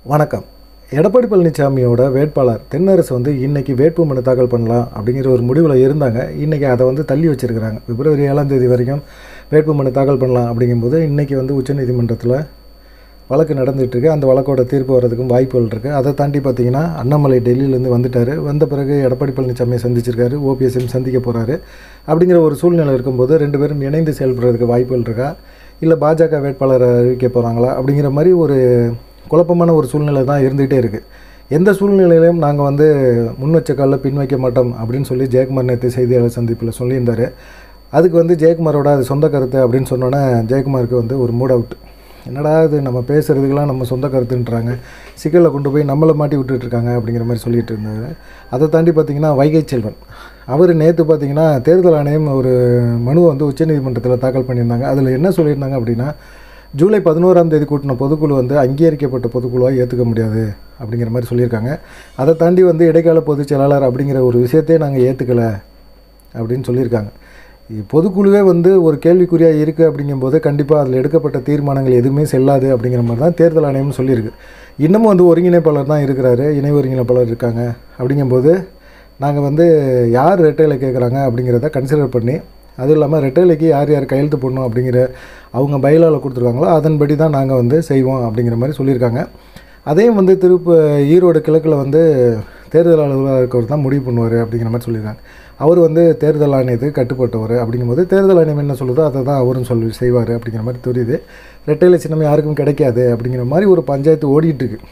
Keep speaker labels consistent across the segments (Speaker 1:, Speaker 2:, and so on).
Speaker 1: வணக்கம் எடப்பாடி பழனிசாமியோட வேட்பாளர் தென்னரசு வந்து இன்னைக்கு வேட்பு மனு தாக்கல் பண்ணலாம் அப்படிங்கிற ஒரு முடிவில் இருந்தாங்க இன்றைக்கி அதை வந்து தள்ளி வச்சிருக்கிறாங்க பிப்ரவரி ஏழாம் தேதி வரைக்கும் வேட்பு மனு தாக்கல் பண்ணலாம் அப்படிங்கும்போது இன்றைக்கி வந்து உச்சநீதிமன்றத்தில் வழக்கு நடந்துட்டு இருக்கு அந்த வழக்கோட தீர்ப்பு வர்றதுக்கும் வாய்ப்புகள் இருக்குது அதை தாண்டி பார்த்தீங்கன்னா அண்ணாமலை டெல்லியிலேருந்து வந்துட்டார் வந்த பிறகு எடப்பாடி பழனிசாமியை சந்திச்சிருக்காரு ஓபிஎஸ்எம் சந்திக்க போகிறாரு அப்படிங்கிற ஒரு சூழ்நிலை இருக்கும்போது ரெண்டு பேரும் இணைந்து செயல்படுறதுக்கு வாய்ப்புகள் இருக்கா இல்லை பாஜக வேட்பாளரை அறிவிக்க போகிறாங்களா அப்படிங்கிற மாதிரி ஒரு குழப்பமான ஒரு சூழ்நிலை தான் இருந்துகிட்டே இருக்குது எந்த சூழ்நிலையிலையும் நாங்கள் வந்து முன் வச்ச காலில் பின் வைக்க மாட்டோம் அப்படின்னு சொல்லி ஜெயக்குமார் நேற்று செய்தியாளர் சந்திப்பில் சொல்லியிருந்தார் அதுக்கு வந்து ஜெயக்குமாரோட அது சொந்த கருத்து அப்படின்னு சொன்னோன்னே ஜெயக்குமாருக்கு வந்து ஒரு மூட் அவுட் என்னடா இது நம்ம பேசுகிறதுக்கெல்லாம் நம்ம சொந்த கருத்துன்றாங்க சிக்கலில் கொண்டு போய் நம்மளை மாட்டி விட்டுட்ருக்காங்க அப்படிங்கிற மாதிரி சொல்லிட்டு இருந்தார் அதை தாண்டி பார்த்தீங்கன்னா வைகை செல்வன் அவர் நேற்று பார்த்தீங்கன்னா தேர்தல் ஆணையம் ஒரு மனுவை வந்து உச்சநீதிமன்றத்தில் தாக்கல் பண்ணியிருந்தாங்க அதில் என்ன சொல்லியிருந்தாங்க அப்படின்னா ஜூலை பதினோராம் தேதி கூட்டின பொதுக்குழு வந்து அங்கீகரிக்கப்பட்ட பொதுக்குழுவாக ஏற்றுக்க முடியாது அப்படிங்கிற மாதிரி சொல்லியிருக்காங்க அதை தாண்டி வந்து இடைக்கால பொதுச் செயலாளர் அப்படிங்கிற ஒரு விஷயத்தையே நாங்கள் ஏற்றுக்கலை அப்படின்னு சொல்லியிருக்காங்க இ- பொதுக்குழுவே வந்து ஒரு கேள்விக்குறியாக இருக்குது அப்படிங்கும்போது கண்டிப்பாக அதில் எடுக்கப்பட்ட தீர்மானங்கள் எதுவுமே செல்லாது அப்படிங்கிற மாதிரி தான் தேர்தல் ஆணையம் சொல்லியிருக்கு இன்னமும் வந்து ஒருங்கிணைப்பாளர் தான் இருக்கிறாரு இணை ஒருங்கிணைப்பாளர் இருக்காங்க அப்படிங்கும்போது நாங்கள் வந்து யார் ரெட்டையில் கேட்குறாங்க அப்படிங்கிறத கன்சிடர் பண்ணி அதுவும் இல்லாமல் ரெட்டைலைக்கு யார் யார் கையெழுத்து போடணும் அப்படிங்கிற அவங்க பயிலால் கொடுத்துருக்காங்களோ அதன்படி தான் நாங்கள் வந்து செய்வோம் அப்படிங்கிற மாதிரி சொல்லியிருக்காங்க அதையும் வந்து திருப்ப ஈரோடு கிழக்கில் வந்து தேர்தல் அலுவலராக இருக்கவர் தான் முடிவு பண்ணுவார் அப்படிங்கிற மாதிரி சொல்லியிருக்காங்க அவர் வந்து தேர்தல் ஆணையத்துக்கு கட்டுப்பட்டவர் அப்படிங்கும்போது தேர்தல் ஆணையம் என்ன சொல்லுதோ அதை தான் அவரும் சொல்லி செய்வார் அப்படிங்கிற மாதிரி தெரியுது ரெட்டையில சின்னம் யாருக்கும் கிடைக்காது அப்படிங்கிற மாதிரி ஒரு பஞ்சாயத்து ஓடிட்டு இருக்கு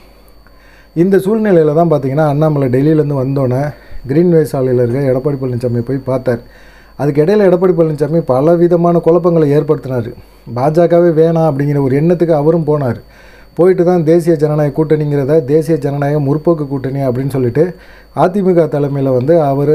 Speaker 1: இந்த சூழ்நிலையில் தான் பார்த்தீங்கன்னா அண்ணாமலை டெல்லியிலேருந்து வந்தோன்னே கிரீன்வே சாலையில் இருக்க எடப்பாடி பழனிசாமி போய் பார்த்தார் அதுக்கு இடையில எடப்பாடி பழனிசாமி பல விதமான குழப்பங்களை ஏற்படுத்தினார் பாஜகவே வேணாம் அப்படிங்கிற ஒரு எண்ணத்துக்கு அவரும் போனார் போயிட்டு தான் தேசிய ஜனநாயக கூட்டணிங்கிறத தேசிய ஜனநாயக முற்போக்கு கூட்டணி அப்படின்னு சொல்லிட்டு அதிமுக தலைமையில் வந்து அவர்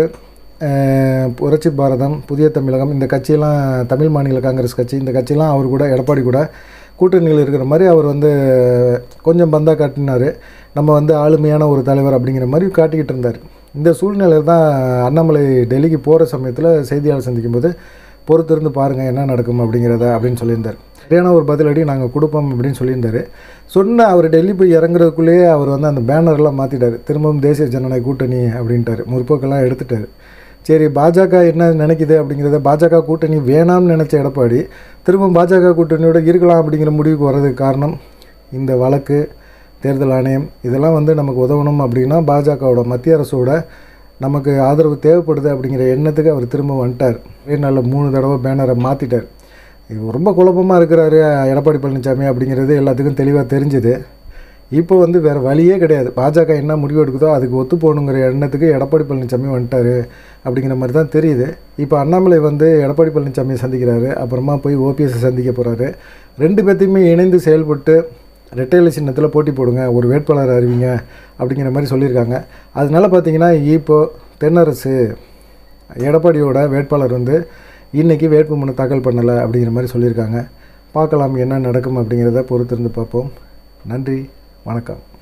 Speaker 1: புரட்சி பாரதம் புதிய தமிழகம் இந்த கட்சியெல்லாம் தமிழ் மாநில காங்கிரஸ் கட்சி இந்த கட்சியெல்லாம் அவர் கூட எடப்பாடி கூட கூட்டணியில் இருக்கிற மாதிரி அவர் வந்து கொஞ்சம் பந்தா காட்டினார் நம்ம வந்து ஆளுமையான ஒரு தலைவர் அப்படிங்கிற மாதிரி காட்டிக்கிட்டு இருந்தார் இந்த சூழ்நிலையில் தான் அண்ணாமலை டெல்லிக்கு போகிற சமயத்தில் செய்தியாளர் சந்திக்கும் போது பொறுத்திருந்து பாருங்கள் என்ன நடக்கும் அப்படிங்கிறத அப்படின்னு சொல்லியிருந்தார் சரியான ஒரு பதிலடி நாங்கள் கொடுப்போம் அப்படின்னு சொல்லியிருந்தார் சொன்ன அவர் டெல்லி போய் இறங்குறதுக்குள்ளேயே அவர் வந்து அந்த பேனர்லாம் மாற்றிட்டார் திரும்பவும் தேசிய ஜனநாயக கூட்டணி அப்படின்ட்டார் முற்போக்கெல்லாம் எடுத்துட்டார் சரி பாஜக என்ன நினைக்குது அப்படிங்கிறத பாஜக கூட்டணி வேணாம்னு நினச்ச எடப்பாடி திரும்ப பாஜக கூட்டணியோட இருக்கலாம் அப்படிங்கிற முடிவுக்கு வர்றதுக்கு காரணம் இந்த வழக்கு தேர்தல் ஆணையம் இதெல்லாம் வந்து நமக்கு உதவணும் அப்படின்னா பாஜகவோட மத்திய அரசோட நமக்கு ஆதரவு தேவைப்படுது அப்படிங்கிற எண்ணத்துக்கு அவர் திரும்ப வந்துட்டார் ஒரே நாளில் மூணு தடவை பேனரை மாற்றிட்டார் இது ரொம்ப குழப்பமாக இருக்கிறாரு எடப்பாடி பழனிசாமி அப்படிங்கிறது எல்லாத்துக்கும் தெளிவாக தெரிஞ்சுது இப்போ வந்து வேறு வழியே கிடையாது பாஜக என்ன முடிவு எடுக்குதோ அதுக்கு ஒத்து போகணுங்கிற எண்ணத்துக்கு எடப்பாடி பழனிசாமி வந்துட்டார் அப்படிங்கிற மாதிரி தான் தெரியுது இப்போ அண்ணாமலை வந்து எடப்பாடி பழனிசாமியை சந்திக்கிறாரு அப்புறமா போய் ஓபிஎஸ்ஸை சந்திக்க போகிறாரு ரெண்டு பேர்த்தையுமே இணைந்து செயல்பட்டு ரெட்டையில சின்னத்தில் போட்டி போடுங்க ஒரு வேட்பாளர் அறிவிங்க அப்படிங்கிற மாதிரி சொல்லியிருக்காங்க அதனால பார்த்தீங்கன்னா இப்போ தென்னரசு எடப்பாடியோட வேட்பாளர் வந்து இன்றைக்கி வேட்புமனு தாக்கல் பண்ணலை அப்படிங்கிற மாதிரி சொல்லியிருக்காங்க பார்க்கலாம் என்ன நடக்கும் அப்படிங்கிறத பொறுத்திருந்து பார்ப்போம் நன்றி வணக்கம்